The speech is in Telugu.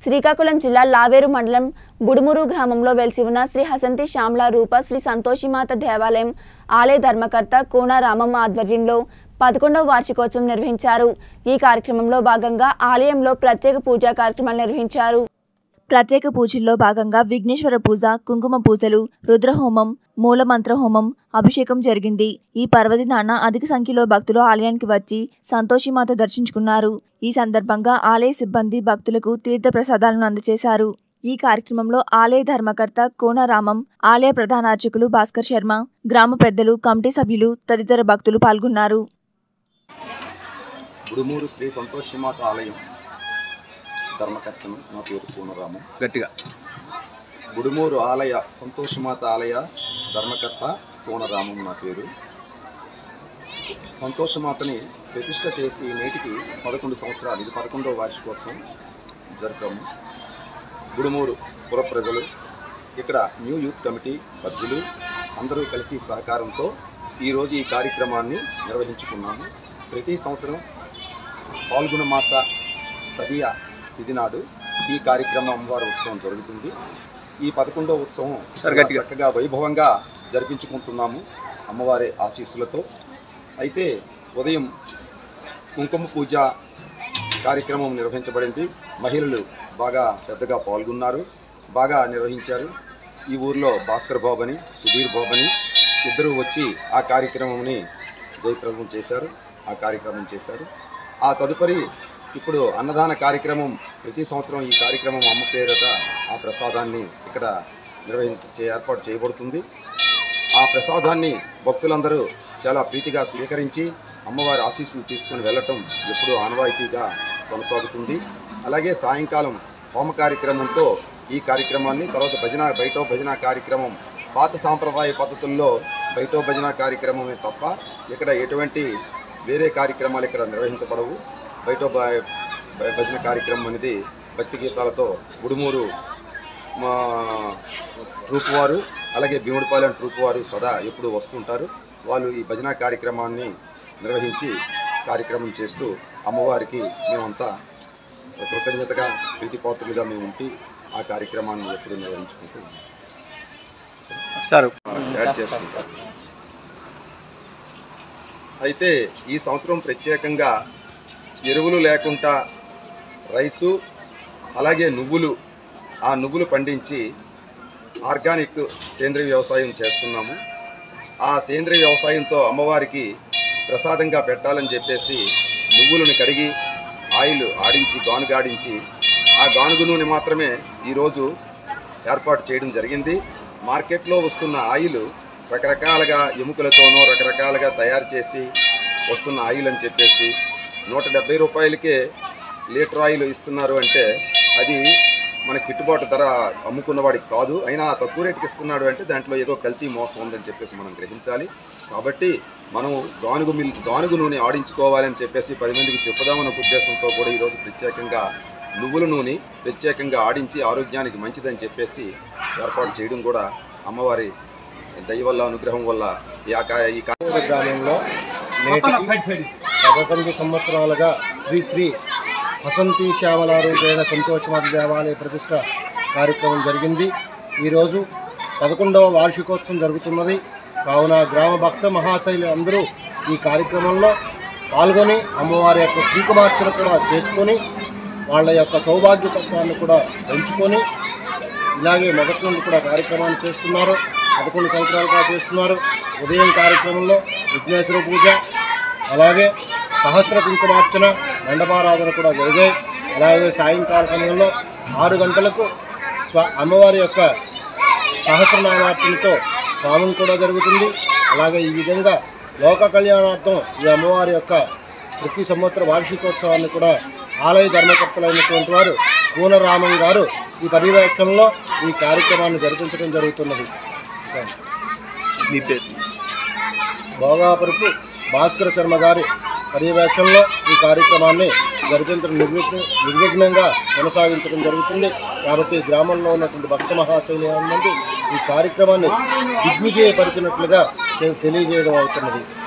శ్రీకాకుళం జిల్లా లావేరు మండలం బుడుమురు గ్రామంలో వెలిసి ఉన్న శ్రీ హసంతి శ్యామల రూప శ్రీ సంతోషిమాత దేవాలయం ఆలయ ధర్మకర్త కోన రామమ్మ ఆధ్వర్యంలో పదకొండవ వార్షికోత్సవం నిర్వహించారు ఈ కార్యక్రమంలో భాగంగా ఆలయంలో ప్రత్యేక పూజా కార్యక్రమాలు నిర్వహించారు ప్రత్యేక పూజల్లో భాగంగా విఘ్నేశ్వర పూజ కుంకుమ పూజలు రుద్రహోమం మూలమంత్ర హోమం అభిషేకం జరిగింది ఈ పర్వదినాన అధిక సంఖ్యలో భక్తులు ఆలయానికి వచ్చి సంతోషిమాత దర్శించుకున్నారు ఈ సందర్భంగా ఆలయ సిబ్బంది భక్తులకు తీర్థ ప్రసాదాలను అందజేశారు ఈ కార్యక్రమంలో ఆలయ ధర్మకర్త కోనరామం ఆలయ ప్రధాన అర్చకులు భాస్కర్ శర్మ గ్రామ పెద్దలు కమిటీ సభ్యులు తదితర భక్తులు పాల్గొన్నారు బుడుమూరు శ్రీ సంతోషిమాత ఆలయం ధర్మకర్తను నా పేరు పూర్ణరాము గట్టిగా బుడుమూరు ఆలయ సంతోషిమాత ఆలయ ధర్మకర్త పూర్ణరామం నా పేరు సంతోషమాతని ప్రతిష్ట చేసి నేటికి పదకొండు సంవత్సరాలు ఇది పదకొండవ వార్షికోత్సవం జరుపుతాము బుడుమూరు పుర ప్రజలు ఇక్కడ న్యూ యూత్ కమిటీ సభ్యులు అందరూ కలిసి సహకారంతో ఈరోజు ఈ కార్యక్రమాన్ని నిర్వహించుకున్నాము ప్రతి సంవత్సరం పాల్గొన మాస తదియ తిథి నాడు ఈ కార్యక్రమం అమ్మవారి ఉత్సవం జరుగుతుంది ఈ పదకొండవ ఉత్సవం సార్ చాలా గట్టిగా. చక్కగా వైభవంగా జరిపించుకుంటున్నాము అమ్మవారి ఆశీస్సులతో అయితే ఉదయం కుంకుమ పూజ కార్యక్రమం నిర్వహించబడింది మహిళలు బాగా పెద్దగా పాల్గొన్నారు బాగా నిర్వహించారు ఈ ఊర్లో భాస్కర్ బాబని సుధీర్ బాబని ఇద్దరు వచ్చి ఆ కార్యక్రమంని జయప్రదం చేశారు ఆ కార్యక్రమం చేశారు ఆ తదుపరి ఇప్పుడు అన్నదాన కార్యక్రమం ప్రతి సంవత్సరం ఈ కార్యక్రమం అమ్మ పేరట ఆ ప్రసాదాన్ని ఇక్కడ నిర్వహించే ఏర్పాటు చేయబడుతుంది ఆ ప్రసాదాన్ని భక్తులందరూ చాలా ప్రీతిగా స్వీకరించి అమ్మవారి ఆశీస్సులు తీసుకొని వెళ్ళటం ఎప్పుడూ ఆనవాయితీగా కొనసాగుతుంది అలాగే సాయంకాలం హోమ కార్యక్రమంతో ఈ కార్యక్రమాన్ని తర్వాత భజన బయటో భజన కార్యక్రమం పాత సాంప్రదాయ పద్ధతుల్లో బయటో భజన కార్యక్రమమే తప్ప ఇక్కడ ఎటువంటి వేరే కార్యక్రమాలు ఇక్కడ నిర్వహించబడవు బయటో భ- భ- భజన కార్యక్రమం అనేది భక్తి గీతాలతో గుడుమూరు మా ట్రూప్ వారు అలాగే భీముడిపాలెం ట్రూప్ వారు సదా ఎప్పుడు వస్తుంటారు వాళ్ళు ఈ భజన కార్యక్రమాన్ని నిర్వహించి కార్యక్రమం చేస్తూ అమ్మవారికి మేమంతా కృతజ్ఞతగా ప్రీతిపాత్రులుగా మేము ఉండి ఆ కార్యక్రమాన్ని ఎప్పుడు నిర్వహించుకుంటూ సార్ యాడ్ చేసుకుంటారు అయితే ఈ సంవత్సరం ప్రత్యేకంగా ఎరువులు లేకుండా రైసు అలాగే నువ్వులు ఆ నువ్వులు పండించి ఆర్గానిక్ సేంద్రియ వ్యవసాయం చేస్తున్నాము ఆ సేంద్రియ వ్యవసాయంతో అమ్మవారికి ప్రసాదంగా పెట్టాలని చెప్పేసి నువ్వులను కడిగి ఆయిల్ ఆడించి గానుగాడించి ఆ గానుగు నూనె మాత్రమే ఈరోజు ఏర్పాటు చేయడం జరిగింది మార్కెట్లో వస్తున్న ఆయిల్ రకరకాలుగా ఎముకలతోనో రకరకాలుగా తయారు చేసి వస్తున్న ఆయిల్ అని చెప్పేసి నూట డెబ్బై రూపాయలకే లీటర్ ఆయిల్ ఇస్తున్నారు అంటే అది మన గిట్టుబాటు ధర అమ్ముకున్న వాడికి కాదు అయినా ఆ తక్కువ రేటుకి ఇస్తున్నాడు అంటే దాంట్లో ఏదో కల్తీ మోసం ఉందని చెప్పేసి మనం గ్రహించాలి కాబట్టి మనం గానుగు మిల్ గానుగు నూనె ఆడించుకోవాలని చెప్పేసి పది మందికి చెప్పుదామన్న ఉద్దేశంతో కూడా ఈరోజు ప్రత్యేకంగా నువ్వుల నూనె ప్రత్యేకంగా ఆడించి ఆరోగ్యానికి మంచిదని చెప్పేసి ఏర్పాటు చేయడం కూడా అమ్మవారి దయ వల్ల అనుగ్రహం వల్ల ఈ ఆ కా- ఈ కా- ఊరు గ్రామంలో నేటికి పదకొండు సంవత్సరాలుగా శ్రీ శ్రీ వసంతి శ్యామలారూపేణ సంతోషమాత దేవాలయ ప్రతిష్ట కార్యక్రమం జరిగింది ఈరోజు పదకొండవ వార్షికోత్సవం జరుగుతున్నది కావున గ్రామ భక్త మహాశైలు అందరూ ఈ కార్యక్రమంలో పాల్గొని అమ్మవారి యొక్క కుంకుమార్చన కూడా చేసుకొని వాళ్ళ యొక్క సౌభాగ్యతత్వాన్ని కూడా పెంచుకొని ఇలాగే మొదటి నుండి కూడా కార్యక్రమాన్ని చేస్తున్నారు పదకొండు సంవత్సరాలుగా చేస్తున్నారు ఉదయం కార్యక్రమంలో విఘ్నేశ్వర పూజ అలాగే సహస్ర కుంకుమార్చన మండపారాధన కూడా జరిగాయి అలాగే సాయంకాల సమయంలో ఆరు గంటలకు స్వ అమ్మవారి యొక్క సహస్రనామార్చనతో పామం కూడా జరుగుతుంది అలాగే ఈ విధంగా లోక కళ్యాణార్థం ఈ అమ్మవారి యొక్క ప్రతి సంవత్సర వార్షికోత్సవాన్ని కూడా ఆలయ ధర్మకర్తలైనటువంటి వారు కూనరామం గారు ఈ పర్యవేక్షణలో ఈ కార్యక్రమాన్ని జరిపించడం జరుగుతున్నది మీ పేరు భోగాపురపు భాస్కర శర్మ గారి పర్యవేక్షణలో ఈ కార్యక్రమాన్ని జరిపించడం నిర్విఘ్న నిర్విఘ్నంగా కొనసాగించడం జరుగుతుంది కాబట్టి గ్రామంలో ఉన్నటువంటి భక్త మహాశైలి మంది ఈ కార్యక్రమాన్ని దిగ్విజయపరిచినట్లుగా చే- తెలియజేయడం అవుతున్నది